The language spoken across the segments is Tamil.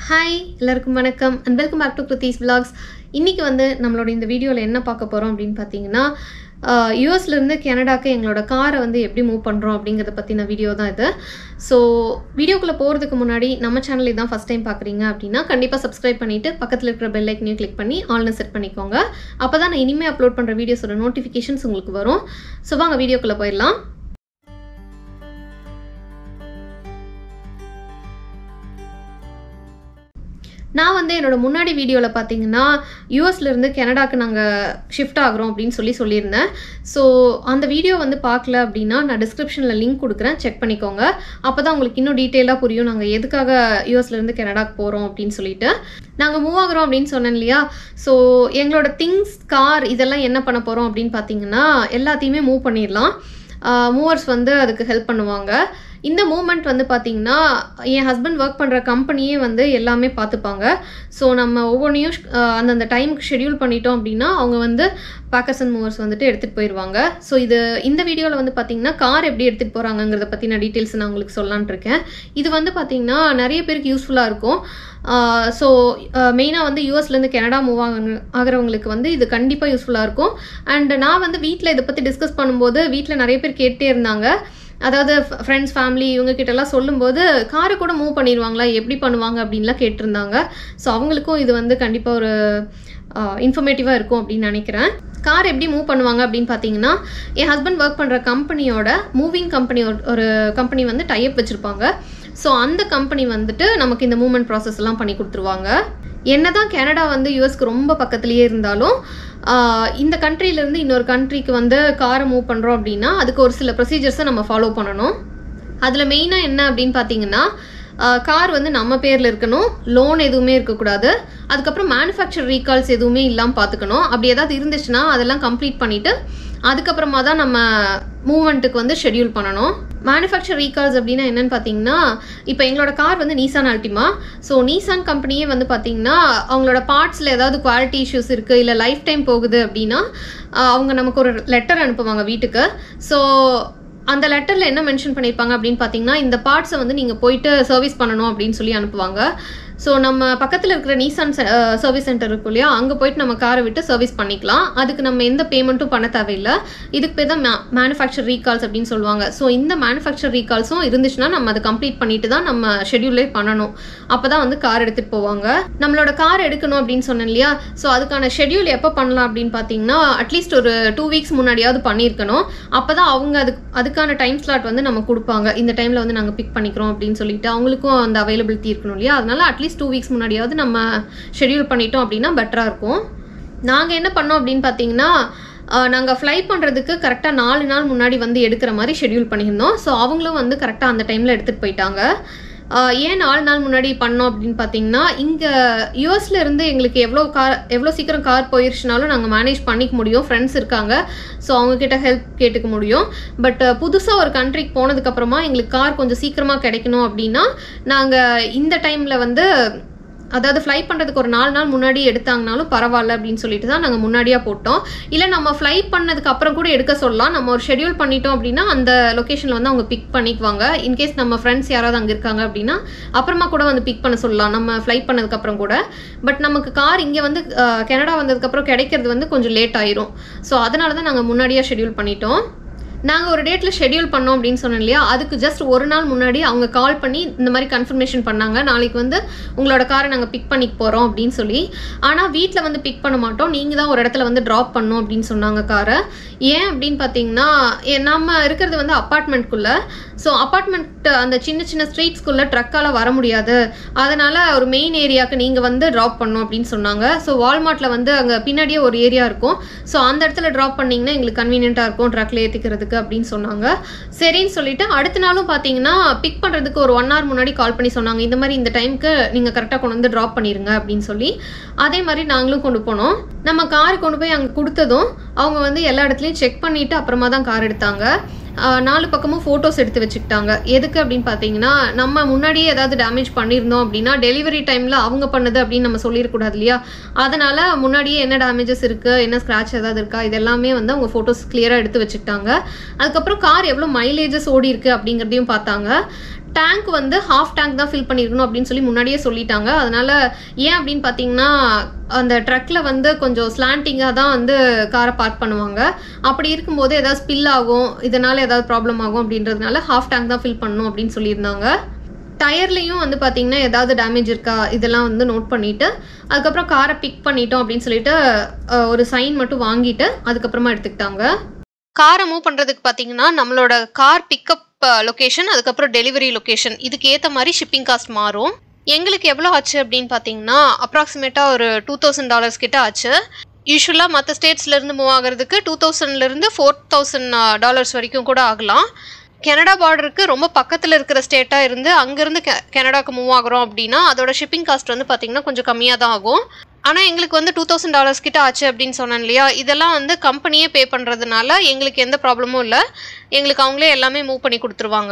ஹாய் எல்லாருக்கும் வணக்கம் and welcome back to Kruthi's vlogs இன்னைக்கு வந்து நம்மளோட இந்த வீடியோவில் என்ன பார்க்க போகிறோம் அப்படின்னு பார்த்தீங்கன்னா யூஎஸ்லேருந்து கனடாக்கு எங்களோட காரை வந்து எப்படி மூவ் பண்ணுறோம் அப்படிங்கிறத பற்றின வீடியோ தான் இது ஸோ வீடியோக்குள்ளே போகிறதுக்கு முன்னாடி நம்ம சேனல் இதான் ஃபஸ்ட் டைம் பார்க்குறீங்க அப்படின்னா கண்டிப்பாக சப்ஸ்கிரைப் பண்ணிவிட்டு பக்கத்தில் இருக்கிற பெல் ஐக்கனையும் கிளிக் பண்ணி ஆல்னு செட் பண்ணிக்கோங்க அப்போ தான் நான் இனிமேல் அப்லோட் பண்ணுற வீடியோஸோட நோட்டிஃபிகேஷன்ஸ் உங்களுக்கு வரும் ஸோ வாங்க வீடியோக்குள்ளே போயிடலாம் நான் வந்து என்னோட முன்னாடி வீடியோவில் பார்த்தீங்கன்னா யூஎஸ்லேருந்து கனடாக்கு நாங்கள் ஷிஃப்ட் ஆகுறோம் அப்படின்னு சொல்லி சொல்லியிருந்தேன் ஸோ அந்த வீடியோ வந்து பார்க்கல அப்படின்னா நான் டிஸ்கிரிப்ஷனில் லிங்க் கொடுக்குறேன் செக் பண்ணிக்கோங்க அப்போ தான் உங்களுக்கு இன்னும் டீட்டெயிலாக புரியும் நாங்கள் எதுக்காக யூஎஸ்லேருந்து கனடாக்கு போகிறோம் அப்படின்னு சொல்லிட்டு நாங்கள் மூவ் ஆகுறோம் அப்படின்னு சொன்னேன் இல்லையா ஸோ எங்களோட திங்ஸ் கார் இதெல்லாம் என்ன பண்ண போகிறோம் அப்படின்னு பார்த்தீங்கன்னா எல்லாத்தையுமே மூவ் பண்ணிடலாம் மூவர்ஸ் வந்து அதுக்கு ஹெல்ப் பண்ணுவாங்க இந்த மூமெண்ட் வந்து பார்த்திங்கன்னா என் ஹஸ்பண்ட் ஒர்க் பண்ணுற கம்பெனியே வந்து எல்லாமே பார்த்துப்பாங்க ஸோ நம்ம ஒவ்வொன்றையும் அந்தந்த டைமுக்கு ஷெடியூல் பண்ணிட்டோம் அப்படின்னா அவங்க வந்து பேக்கர்ஸ் அண்ட் மூவர்ஸ் வந்துட்டு எடுத்துகிட்டு போயிடுவாங்க ஸோ இது இந்த வீடியோவில் வந்து பார்த்திங்கன்னா கார் எப்படி எடுத்துகிட்டு போகிறாங்கங்கிறத பற்றின டீட்டெயில்ஸ் நான் உங்களுக்கு சொல்லலான் இருக்கேன் இது வந்து பார்த்திங்கன்னா நிறைய பேருக்கு யூஸ்ஃபுல்லாக இருக்கும் ஸோ மெயினாக வந்து யூஎஸ்லேருந்து கனடா மூவ் ஆக ஆகிறவங்களுக்கு வந்து இது கண்டிப்பாக யூஸ்ஃபுல்லாக இருக்கும் அண்ட் நான் வந்து வீட்டில் இதை பற்றி டிஸ்கஸ் பண்ணும்போது வீட்டில் நிறைய பேர் கேட்டே இருந்தாங்க அதாவது ஃப்ரெண்ட்ஸ் ஃபேமிலி இவங்க கிட்டலாம் சொல்லும்போது காரை கூட மூவ் பண்ணிடுவாங்களா எப்படி பண்ணுவாங்க அப்படின்லாம் கேட்டிருந்தாங்க ஸோ அவங்களுக்கும் இது வந்து கண்டிப்பாக ஒரு இன்ஃபர்மேட்டிவாக இருக்கும் அப்படின்னு நினைக்கிறேன் கார் எப்படி மூவ் பண்ணுவாங்க அப்படின்னு பார்த்தீங்கன்னா என் ஹஸ்பண்ட் ஒர்க் பண்ணுற கம்பெனியோட மூவிங் கம்பெனி ஒரு கம்பெனி வந்து டைப் வச்சுருப்பாங்க ஸோ அந்த கம்பெனி வந்துட்டு நமக்கு இந்த மூவ்மெண்ட் ப்ராசஸ் எல்லாம் பண்ணி கொடுத்துருவாங்க என்னதான் கனடா வந்து யூஎஸ்க்கு ரொம்ப பக்கத்துலேயே இருந்தாலும் இந்த கண்ட்ரிலேருந்து இன்னொரு கண்ட்ரிக்கு வந்து காரை மூவ் பண்ணுறோம் அப்படின்னா அதுக்கு ஒரு சில ப்ரொசீஜர்ஸை நம்ம ஃபாலோ பண்ணணும் அதில் மெயினாக என்ன அப்படின்னு பார்த்தீங்கன்னா கார் வந்து நம்ம பேரில் இருக்கணும் லோன் எதுவுமே இருக்கக்கூடாது அதுக்கப்புறம் மேனுஃபேக்சர் ரீகால்ஸ் எதுவுமே இல்லாமல் பார்த்துக்கணும் அப்படி ஏதாவது இருந்துச்சுன்னா அதெல்லாம் கம்ப்ளீட் பண்ணிவிட்டு அதுக்கப்புறமா தான் நம்ம மூவ்மெண்ட்டுக்கு வந்து ஷெடியூல் பண்ணணும் மேனுஃபேக்சர் ரீகால்ஸ் அப்படின்னா என்னன்னு பார்த்தீங்கன்னா இப்போ எங்களோட கார் வந்து நீசான் அல்டிமா ஸோ நீசான் கம்பெனியே வந்து பார்த்தீங்கன்னா அவங்களோட பார்ட்ஸில் ஏதாவது குவாலிட்டி இஷ்யூஸ் இருக்குது இல்லை லைஃப் டைம் போகுது அப்படின்னா அவங்க நமக்கு ஒரு லெட்டர் அனுப்புவாங்க வீட்டுக்கு ஸோ அந்த லெட்டரில் என்ன மென்ஷன் பண்ணியிருப்பாங்க அப்படின்னு பார்த்தீங்கன்னா இந்த பார்ட்ஸை வந்து நீங்கள் போயிட்டு சர்வீஸ் பண்ணணும் அப்படின்னு சொல்லி அனுப்புவாங்க ஸோ நம்ம பக்கத்தில் இருக்கிற நீசான் சர்வீஸ் சென்டர் இருக்கும் இல்லையா அங்கே போயிட்டு நம்ம காரை விட்டு சர்வீஸ் பண்ணிக்கலாம் அதுக்கு நம்ம எந்த பேமெண்ட்டும் பண்ண தேவையில்லை இதுக்கு பேர் தான் மேனுஃபேக்சர் ரீகால்ஸ் அப்படின்னு சொல்லுவாங்க ஸோ இந்த மேனுஃபேக்சர் ரீகால்ஸும் இருந்துச்சுன்னா நம்ம அதை கம்ப்ளீட் பண்ணிட்டு தான் நம்ம ஷெடியூலே பண்ணணும் அப்போ தான் வந்து கார் எடுத்துகிட்டு போவாங்க நம்மளோட கார் எடுக்கணும் அப்படின்னு சொன்னேன் இல்லையா ஸோ அதுக்கான ஷெடியூல் எப்போ பண்ணலாம் அப்படின்னு பார்த்தீங்கன்னா அட்லீஸ்ட் ஒரு டூ வீக்ஸ் முன்னாடியாவது பண்ணியிருக்கணும் அப்போ தான் அவங்க அதுக்கு அதுக்கான டைம் ஸ்லாட் வந்து நம்ம கொடுப்பாங்க இந்த டைமில் வந்து நாங்கள் பிக் பண்ணிக்கிறோம் அப்படின்னு சொல்லிட்டு அவங்களுக்கும் அந்த அவைலபிலிட்டி இருக்கணும் இல்லையா அதனால அட்லீஸ்ட் அட்லீஸ்ட் டூ வீக்ஸ் முன்னாடியாவது நம்ம ஷெடியூல் பண்ணிட்டோம் அப்படின்னா பெட்டராக இருக்கும் நாங்கள் என்ன பண்ணோம் அப்படின்னு பார்த்தீங்கன்னா நாங்கள் ஃப்ளை பண்ணுறதுக்கு கரெக்டாக நாலு நாள் முன்னாடி வந்து எடுக்கிற மாதிரி ஷெடியூல் பண்ணியிருந்தோம் ஸோ அவங்களும் வந்து கரெக்டாக அந்த டைமில் எடுத்துகிட்டு போயிட்டாங்க ஏன் நாலு நாள் முன்னாடி பண்ணோம் அப்படின்னு பார்த்தீங்கன்னா இங்கே யூஎஸ்ல இருந்து எங்களுக்கு எவ்வளோ கார் எவ்வளோ சீக்கிரம் கார் போயிருச்சுனாலும் நாங்கள் மேனேஜ் பண்ணிக்க முடியும் ஃப்ரெண்ட்ஸ் இருக்காங்க ஸோ அவங்கக்கிட்ட ஹெல்ப் கேட்டுக்க முடியும் பட் புதுசாக ஒரு கண்ட்ரிக்கு போனதுக்கப்புறமா எங்களுக்கு கார் கொஞ்சம் சீக்கிரமாக கிடைக்கணும் அப்படின்னா நாங்கள் இந்த டைமில் வந்து அதாவது ஃப்ளை பண்ணுறதுக்கு ஒரு நாலு நாள் முன்னாடி எடுத்தாங்கனாலும் பரவாயில்ல அப்படின்னு சொல்லிட்டு தான் நாங்கள் முன்னாடியாக போட்டோம் இல்லை நம்ம ஃப்ளை பண்ணதுக்கு அப்புறம் கூட எடுக்க சொல்லலாம் நம்ம ஒரு ஷெடியூல் பண்ணிட்டோம் அப்படின்னா அந்த லொக்கேஷனில் வந்து அவங்க பிக் பண்ணிக்குவாங்க இன்கேஸ் நம்ம ஃப்ரெண்ட்ஸ் யாராவது அங்கே இருக்காங்க அப்படின்னா அப்புறமா கூட வந்து பிக் பண்ண சொல்லலாம் நம்ம ஃப்ளை பண்ணதுக்கப்புறம் கூட பட் நமக்கு கார் இங்கே வந்து கனடா வந்ததுக்கப்புறம் கிடைக்கிறது வந்து கொஞ்சம் லேட் ஆயிரும் ஸோ அதனால தான் நாங்கள் முன்னாடியாக ஷெடியூல் பண்ணிட்டோம் நாங்கள் ஒரு டேட்டில் ஷெடியூல் பண்ணோம் அப்படின்னு சொன்னோம் இல்லையா அதுக்கு ஜஸ்ட் ஒரு நாள் முன்னாடி அவங்க கால் பண்ணி இந்த மாதிரி கன்ஃபர்மேஷன் பண்ணாங்க நாளைக்கு வந்து உங்களோட காரை நாங்கள் பிக் பண்ணிக்க போகிறோம் அப்படின்னு சொல்லி ஆனால் வீட்டில் வந்து பிக் பண்ண மாட்டோம் நீங்கள் தான் ஒரு இடத்துல வந்து ட்ராப் பண்ணோம் அப்படின்னு சொன்னாங்க காரை ஏன் அப்படின்னு பார்த்தீங்கன்னா நம்ம இருக்கிறது வந்து அப்பார்ட்மெண்ட்குள்ளே ஸோ அப்பார்ட்மெண்ட் அந்த சின்ன சின்ன ஸ்ட்ரீட்ஸ்குள்ளே ட்ரக்கால் வர முடியாது அதனால் ஒரு மெயின் ஏரியாவுக்கு நீங்கள் வந்து ட்ராப் பண்ணோம் அப்படின்னு சொன்னாங்க ஸோ வால்மார்ட்டில் வந்து அங்கே பின்னாடியே ஒரு ஏரியா இருக்கும் ஸோ அந்த இடத்துல ட்ராப் பண்ணிங்கன்னா எங்களுக்கு கன்வீனியண்ட்டாக இருக்கும் ட்ரக்கில் ஏற்றிக்கிறதுக்கு அப்படின்னு சொன்னாங்க சரின்னு சொல்லிட்டு அடுத்த நாளும் பார்த்தீங்கன்னா பிக் பண்ணுறதுக்கு ஒரு ஒன் ஹவர் முன்னாடி கால் பண்ணி சொன்னாங்க இந்த மாதிரி இந்த டைமுக்கு நீங்கள் கரெக்டாக கொண்டு வந்து ட்ராப் பண்ணிடுங்க அப்படின்னு சொல்லி அதே மாதிரி நாங்களும் கொண்டு போனோம் நம்ம கார் கொண்டு போய் அங்கே கொடுத்ததும் அவங்க வந்து எல்லா இடத்துலையும் செக் பண்ணிவிட்டு அப்புறமா தான் கார் எடுத்தாங்க நாலு பக்கமும் ஃபோட்டோஸ் எடுத்து வச்சுக்கிட்டாங்க எதுக்கு அப்படின்னு பார்த்தீங்கன்னா நம்ம முன்னாடியே ஏதாவது டேமேஜ் பண்ணியிருந்தோம் அப்படின்னா டெலிவரி டைமில் அவங்க பண்ணது அப்படின்னு நம்ம சொல்லிடக்கூடாது இல்லையா அதனால் முன்னாடியே என்ன டேமேஜஸ் இருக்குது என்ன ஸ்க்ராட்ச் ஏதாவது இருக்கா இது எல்லாமே வந்து அவங்க ஃபோட்டோஸ் கிளியராக எடுத்து வச்சுக்கிட்டாங்க அதுக்கப்புறம் கார் எவ்வளோ மைலேஜஸ் ஓடி இருக்கு அப்படிங்கிறதையும் பார்த்தாங்க டேங்க் வந்து ஹாஃப் டேங்க் தான் ஃபில் பண்ணியிருக்கணும் அப்படின்னு சொல்லி முன்னாடியே சொல்லிட்டாங்க அதனால ஏன் அப்படின்னு பார்த்தீங்கன்னா அந்த ட்ரக்கில் வந்து கொஞ்சம் ஸ்லாண்டிங்காக தான் வந்து காரை பார்க் பண்ணுவாங்க அப்படி இருக்கும்போது ஏதாவது ஸ்பில் ஆகும் இதனால ஏதாவது ப்ராப்ளம் ஆகும் அப்படின்றதுனால ஹாஃப் டேங்க் தான் ஃபில் பண்ணணும் அப்படின்னு சொல்லியிருந்தாங்க டயர்லேயும் வந்து பார்த்தீங்கன்னா ஏதாவது டேமேஜ் இருக்கா இதெல்லாம் வந்து நோட் பண்ணிவிட்டு அதுக்கப்புறம் காரை பிக் பண்ணிட்டோம் அப்படின்னு சொல்லிட்டு அஹ், ஒரு சைன் மட்டும் வாங்கிட்டு அதுக்கப்புறமா எடுத்துக்கிட்டாங்க காரை மூவ் பண்ணுறதுக்கு பார்த்தீங்கன்னா நம்மளோட கார் பிக்கப் லொக்கேஷன் அதுக்கப்புறம் டெலிவரி லொக்கேஷன் இதுக்கு ஏற்ற மாதிரி ஷிப்பிங் காஸ்ட் மாறும் எங்களுக்கு எவ்வளோ ஆச்சு அப்படின்னு பார்த்தீங்கன்னா அப்ராக்சிமேட்டாக ஒரு டூ தௌசண்ட் டாலர்ஸ் கிட்ட ஆச்சு யூஸ்வலாக மற்ற ஸ்டேட்ஸ்லேருந்து மூவ் ஆகிறதுக்கு டூ தௌசண்ட்லேருந்து ஃபோர் தௌசண்ட் டாலர்ஸ் வரைக்கும் கூட ஆகலாம் கனடா பார்டருக்கு ரொம்ப பக்கத்தில் இருக்கிற ஸ்டேட்டாக இருந்து அங்கேருந்து கெ கனடாக்கு மூவ் ஆகுறோம் அப்படின்னா அதோட ஷிப்பிங் காஸ்ட் வந்து பார்த்திங்கன்னா கொஞ்சம் கம்மியாக தான் ஆகும் ஆனால் எங்களுக்கு வந்து டூ தௌசண்ட் டாலர்ஸ் கிட்ட ஆச்சு அப்படின்னு சொன்னேன் இல்லையா இதெல்லாம் வந்து கம்பெனியே பே பண்ணுறதுனால எங்களுக்கு எந்த ப்ராப்ளமும் இல்லை எங்களுக்கு அவங்களே எல்லாமே மூவ் பண்ணி கொடுத்துருவாங்க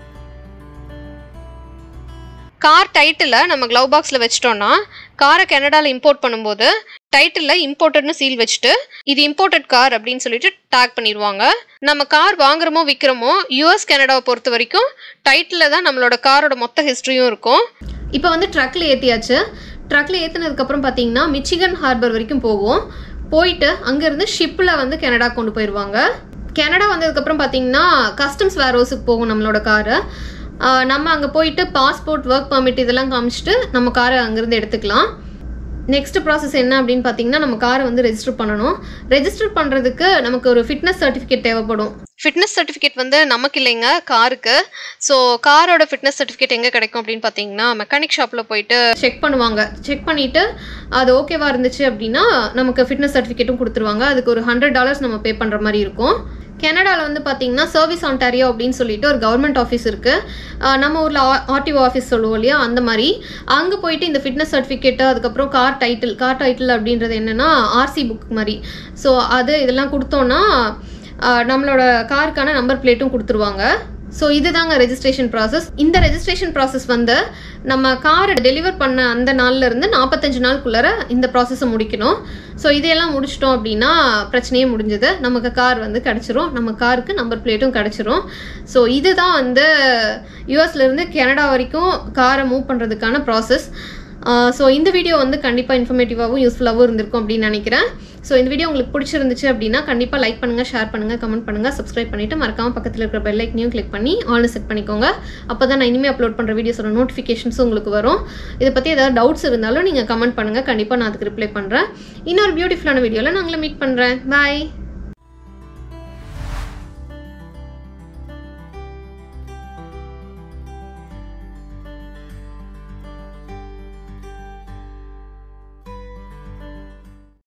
கார் டைட்டில் நம்ம க்ளவ் பாக்ஸில் வச்சிட்டோன்னா காரை கனடாவில் இம்போர்ட் பண்ணும்போது டைட்டிலில் இம்போர்ட்டட்னு சீல் வச்சுட்டு இது இம்போர்ட்டட் கார் அப்படின்னு சொல்லிட்டு டேக் பண்ணிடுவாங்க நம்ம கார் வாங்குறோமோ விற்கிறோமோ யூஎஸ் கனடாவை பொறுத்த வரைக்கும் டைட்டிலில் தான் நம்மளோட காரோட மொத்த ஹிஸ்ட்ரியும் இருக்கும் இப்போ வந்து ட்ரக்கில் ஏற்றியாச்சு ட்ரக்கில் ஏற்றினதுக்கப்புறம் பார்த்தீங்கன்னா மிச்சிகன் ஹார்பர் வரைக்கும் போகும் போயிட்டு அங்கேருந்து ஷிப்பில் வந்து கனடா கொண்டு போயிடுவாங்க கனடா வந்ததுக்கப்புறம் பார்த்தீங்கன்னா கஸ்டம்ஸ் வேரோஸுக்கு போகும் நம்மளோட காரு நம்ம அங்கே போயிட்டு பாஸ்போர்ட் ஒர்க் பர்மிட் இதெல்லாம் காமிச்சிட்டு நம்ம காரை அங்கேருந்து எடுத்துக்கலாம் நெக்ஸ்ட் ப்ராசஸ் என்ன அப்படின்னு பார்த்தீங்கன்னா நம்ம காரை வந்து ரெஜிஸ்டர் பண்ணணும் ரெஜிஸ்டர் பண்ணுறதுக்கு நமக்கு ஒரு ஃபிட்னஸ் சர்டிஃபிகேட் தேவைப்படும் ஃபிட்னஸ் சர்டிஃபிகேட் வந்து நமக்கு இல்லைங்க காருக்கு ஸோ காரோட ஃபிட்னஸ் சர்டிஃபிகேட் எங்கே கிடைக்கும் அப்படின்னு பார்த்தீங்கன்னா மெக்கானிக் ஷாப்பில் போயிட்டு செக் பண்ணுவாங்க செக் பண்ணிவிட்டு அது ஓகேவா இருந்துச்சு அப்படின்னா நமக்கு ஃபிட்னஸ் சர்டிஃபிகேட்டும் கொடுத்துருவாங்க அதுக்கு ஒரு ஹண்ட்ரட் டாலர்ஸ் நம்ம பே பண்ணுற மாதிரி இருக்கும் கனடாவில் வந்து பார்த்தீங்கன்னா சர்வீஸ் ஆன்டாரியோ அப்படின்னு சொல்லிட்டு ஒரு கவர்மெண்ட் ஆஃபீஸ் இருக்குது நம்ம ஊரில் ஆர்டிஓ ஆஃபீஸ் சொல்லுவோம் இல்லையா அந்த மாதிரி அங்கே போயிட்டு இந்த ஃபிட்னஸ் சர்டிஃபிகேட்டு அதுக்கப்புறம் கார் டைட்டில் கார் டைட்டில் அப்படின்றது என்னென்னா ஆர்சி புக் மாதிரி ஸோ அது இதெல்லாம் கொடுத்தோன்னா ஆஹ், நம்மளோட காருக்கான நம்பர் பிளேட்டும் கொடுத்துருவாங்க ஸோ இதுதாங்க ரெஜிஸ்ட்ரேஷன் ப்ராசஸ் இந்த ரெஜிஸ்ட்ரேஷன் ப்ராசஸ் வந்து நம்ம காரை டெலிவர் பண்ண அந்த நாள்ல இருந்து நாற்பத்தஞ்சு நாளுக்குள்ளார இந்த ப்ராசஸை முடிக்கணும் ஸோ இதையெல்லாம் முடிச்சிட்டோம் அப்படின்னா பிரச்சனையே முடிஞ்சது நமக்கு கார் வந்து கிடச்சிரும் நம்ம காருக்கு நம்பர் பிளேட்டும் கிடச்சிரும் ஸோ இதுதான் வந்து யூஎஸ்ல இருந்து கனடா வரைக்கும் காரை மூவ் பண்ணுறதுக்கான ப்ராசஸ் ஸோ இந்த வீடியோ வந்து கண்டிப்பாக இன்ஃபர்மேட்டிவாகவும் யூஸ்ஃபுல்லாகவும் இருந்திருக்கும் அப்படின்னு நினைக்கிறேன் ஸோ இந்த வீடியோ உங்களுக்கு பிடிச்சிருந்துச்சு அப்படின்னா கண்டிப்பாக லைக் பண்ணுங்கள் ஷேர் பண்ணுங்கள் கமெண்ட் பண்ணுங்கள் சப்ஸ்கிரைப் பண்ணிவிட்டு மறக்காம பக்கத்தில் இருக்கிற பெல் ஐக்கனையும் கிளிக் பண்ணி ஆல்னு செட் பண்ணிக்கோங்க அப்போ தான் நான் இனிமேல் அப்லோட் பண்ணுற வீடியோஸோட நோட்டிஃபிகேஷன்ஸும் உங்களுக்கு வரும் இதை பற்றி ஏதாவது டவுட்ஸ் இருந்தாலும் நீங்கள் கமெண்ட் பண்ணுங்கள் கண்டிப்பாக நான் அதுக்கு ரிப்ளை பண்ணுறேன் இன்னொரு பியூட்டிஃபுல்லான வீடியோவில் நான் உங்களை மீட் பண்ணுறேன் பாய்